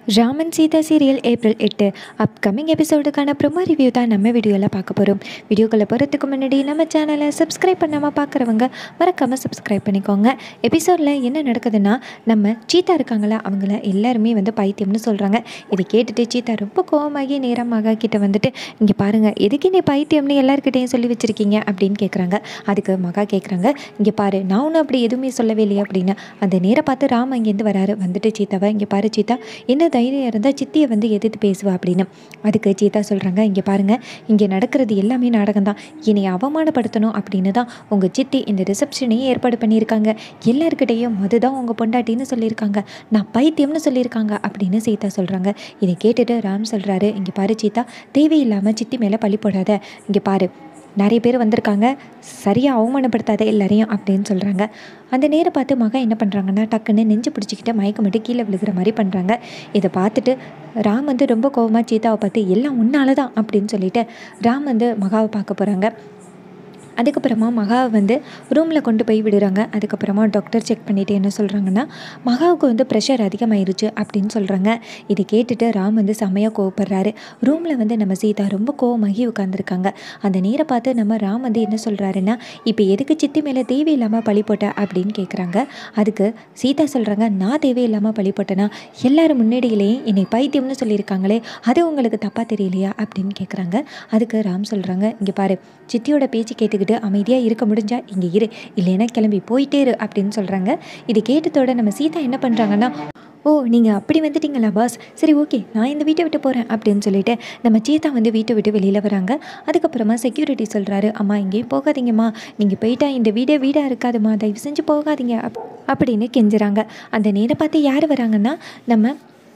Raman Sita serial April எட்டு upcoming எபிசோடுக்கான promo review தான் நம்ம வீடியோவில் பார்க்க போகிறோம் வீடியோக்குள்ளே போகிறதுக்கு முன்னாடி நம்ம சேனலை சப்ஸ்கிரைப் பண்ணாமல் பார்க்குறவங்க மறக்காமல் சப்ஸ்கிரைப் பண்ணிக்கோங்க எபிசோடில் என்ன நடக்குதுன்னா நம்ம சீதா இருக்காங்களா அவங்கள எல்லாருமே வந்து பைத்தியம்னு சொல்கிறாங்க இதை கேட்டுட்டு சீதா ரொம்ப கோவமாகி நேரமாக கிட்ட வந்துட்டு இங்கே பாருங்கள் எதுக்கு நீ பைத்தியம்னு எல்லாருக்கிட்டையும் சொல்லி வச்சுருக்கீங்க அப்படின்னு கேட்குறாங்க அதுக்கு மகா கேட்குறாங்க இங்கே பாரு நான் ஒன்றும் அப்படி எதுவுமே சொல்லவே இல்லையே அப்படின்னு அந்த நேரம் பார்த்து ராம் அங்கேருந்து வராரு வந்துட்டு சீதாவை இங்கே பாரு சீதா என்ன தைரியம் இருந்தால் சித்தியை வந்து எதிர்த்து பேசுவா அப்படின்னு அதுக்கு சீதா சொல்கிறாங்க இங்கே பாருங்கள் இங்கே நடக்கிறது எல்லாமே நாடகம் தான் என்னை அவமானப்படுத்தணும் அப்படின்னு தான் உங்கள் சித்தி இந்த ரிசப்ஷனையே ஏற்பாடு பண்ணியிருக்காங்க எல்லாருக்கிட்டேயும் மதுதான் உங்கள் பொண்டாட்டின்னு சொல்லியிருக்காங்க நான் பைத்தியம்னு சொல்லியிருக்காங்க அப்படின்னு சீதா சொல்கிறாங்க இதை கேட்டுட்டு ராம் சொல்கிறாரு இங்கே பாரு சீதா தேவையில்லாமல் சித்தி மேலே பழி போடாத இங்கே பாரு நிறைய பேர் வந்திருக்காங்க சரியாக அவமானப்படுத்தாத எல்லாரையும் அப்படின்னு சொல்கிறாங்க அந்த நேரம் பார்த்து மகன் என்ன பண்ணுறாங்கன்னா டக்குன்னு நெஞ்சு பிடிச்சிக்கிட்டு மயக்கமிட்டு கீழே விழுகிற மாதிரி பண்ணுறாங்க இதை பார்த்துட்டு ராம் வந்து ரொம்ப கோவமாக சீதாவை பார்த்து எல்லாம் உன்னால தான் அப்படின்னு சொல்லிட்டு ராம் வந்து மகாவை பார்க்க போகிறாங்க அதுக்கப்புறமா மகாவை வந்து ரூமில் கொண்டு போய் விடுறாங்க அதுக்கப்புறமா டாக்டர் செக் பண்ணிவிட்டு என்ன சொல்கிறாங்கன்னா மகாவுக்கு வந்து ப்ரெஷர் அதிகமாயிருச்சு அப்படின்னு சொல்கிறாங்க இதை கேட்டுட்டு ராம் வந்து செம்மையாக கோவப்படுறாரு ரூமில் வந்து நம்ம சீதா ரொம்ப கோவமாகி உட்காந்துருக்காங்க அந்த நேரை பார்த்து நம்ம ராம் வந்து என்ன சொல்கிறாருன்னா இப்போ எதுக்கு சித்தி மேலே தேவையில்லாமல் பழி போட்ட அப்படின்னு கேட்குறாங்க அதுக்கு சீதா சொல்கிறாங்க நான் தேவையில்லாமல் பழி போட்டேன்னா எல்லாரும் முன்னாடியிலேயே என்னை பைத்தியம்னு சொல்லியிருக்காங்களே அது உங்களுக்கு தப்பாக தெரியலையா அப்படின்னு கேட்குறாங்க அதுக்கு ராம் சொல்கிறாங்க இங்கே பாரு சித்தியோட பேச்சு கேட்டுக்கிட்டு அமைதியாக இருக்க முடிஞ்சா இங்கே இரு இல்லைன்னா கிளம்பி போயிட்டே இரு அப்படின்னு சொல்கிறாங்க இது கேட்டதோட நம்ம சீதா என்ன பண்ணுறாங்கன்னா ஓ நீங்கள் அப்படி வந்துட்டீங்களா பாஸ் சரி ஓகே நான் இந்த வீட்டை விட்டு போகிறேன் அப்படின்னு சொல்லிட்டு நம்ம சீதா வந்து வீட்டை விட்டு வெளியில் வராங்க அதுக்கப்புறமா செக்யூரிட்டி சொல்கிறாரு அம்மா இங்கேயும் போகாதீங்கம்மா நீங்கள் போயிட்டா இந்த வீடே வீடாக இருக்காதும்மா தயவு செஞ்சு போகாதீங்க அப் அப்படின்னு கெஞ்சுறாங்க அந்த நேரம் பார்த்து யார் வராங்கன்னா நம்ம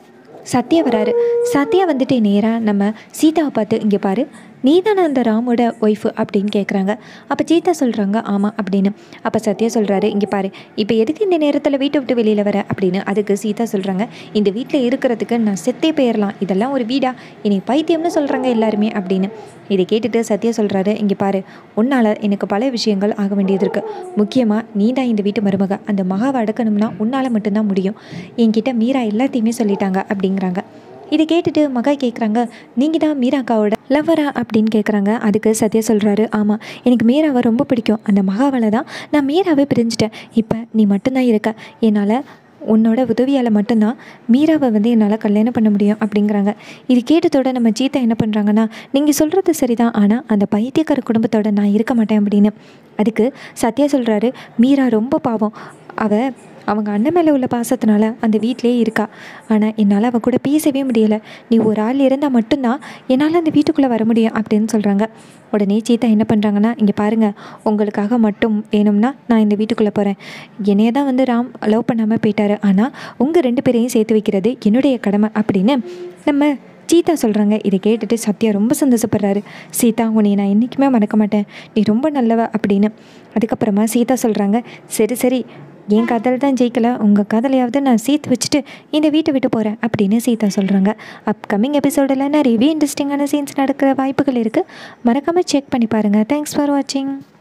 சத்யா வராரு சத்யா வந்துட்டு நேராக நம்ம சீதாவை பார்த்து இங்கே பாரு நீ தானே அந்த ராமோட ஒய்ஃபு அப்படின்னு கேட்குறாங்க அப்போ சீதா சொல்கிறாங்க ஆமாம் அப்படின்னு அப்போ சத்யா சொல்கிறாரு இங்கே பாரு இப்போ எதுக்கு இந்த நேரத்தில் வீட்டை விட்டு வெளியில் வர அப்படின்னு அதுக்கு சீதா சொல்கிறாங்க இந்த வீட்டில் இருக்கிறதுக்கு நான் செத்தே போயிடலாம் இதெல்லாம் ஒரு வீடா இனி பைத்தியம்னு சொல்கிறாங்க எல்லாருமே அப்படின்னு இதை கேட்டுட்டு சத்யா சொல்கிறாரு இங்கே பாரு உன்னால் எனக்கு பல விஷயங்கள் ஆக வேண்டியது இருக்குது முக்கியமாக நீ தான் இந்த வீட்டு மருமக அந்த மகாவை அடக்கணும்னா உன்னால் மட்டும்தான் முடியும் என்கிட்ட மீரா எல்லாத்தையுமே சொல்லிட்டாங்க அப்படிங்கிறாங்க இதை கேட்டுட்டு மகா கேட்குறாங்க நீங்கள் தான் மீராக்காவோட லவ்வரா அப்படின்னு கேட்குறாங்க அதுக்கு சத்யா சொல்கிறாரு ஆமாம் எனக்கு மீராவை ரொம்ப பிடிக்கும் அந்த மகாவால் தான் நான் மீராவை பிரிஞ்சிட்டேன் இப்போ நீ மட்டும்தான் இருக்க என்னால் உன்னோட உதவியால் மட்டும்தான் மீராவை வந்து என்னால் கல்யாணம் பண்ண முடியும் அப்படிங்கிறாங்க இது கேட்டதோட நம்ம சீதா என்ன பண்ணுறாங்கன்னா நீங்கள் சொல்கிறது சரிதான் ஆனால் அந்த பைத்தியக்கார குடும்பத்தோட நான் இருக்க மாட்டேன் அப்படின்னு அதுக்கு சத்யா சொல்கிறாரு மீரா ரொம்ப பாவம் அவள் அவங்க அண்ணன் மேலே உள்ள பாசத்தினால அந்த வீட்டிலே இருக்கா ஆனால் என்னால் அவள் கூட பேசவே முடியலை நீ ஒரு ஆள் இருந்தால் மட்டும்தான் என்னால் அந்த வீட்டுக்குள்ளே வர முடியும் அப்படின்னு சொல்கிறாங்க உடனே சீதா என்ன பண்ணுறாங்கன்னா இங்கே பாருங்கள் உங்களுக்காக மட்டும் வேணும்னா நான் இந்த வீட்டுக்குள்ளே போகிறேன் என்னைய தான் வந்து ராம் லவ் பண்ணாமல் போயிட்டாரு ஆனால் உங்கள் ரெண்டு பேரையும் சேர்த்து வைக்கிறது என்னுடைய கடமை அப்படின்னு நம்ம சீதா சொல்கிறாங்க இதை கேட்டுட்டு சத்யா ரொம்ப சந்தோஷப்படுறாரு சீதா உன்னை நான் என்றைக்குமே மறக்க மாட்டேன் நீ ரொம்ப நல்லவ அப்படின்னு அதுக்கப்புறமா சீதா சொல்கிறாங்க சரி சரி என் காதல் தான் ஜெயிக்கல உங்கள் காதலையாவது நான் சேர்த்து வச்சுட்டு இந்த வீட்டை விட்டு போகிறேன் அப்படின்னு சீதா சொல்கிறாங்க அப்கமிங் எபிசோடில் நிறையவே இன்ட்ரெஸ்டிங்கான சீன்ஸ் நடக்கிற வாய்ப்புகள் இருக்குது மறக்காமல் செக் பண்ணி பாருங்கள் தேங்க்ஸ் ஃபார் வாட்சிங்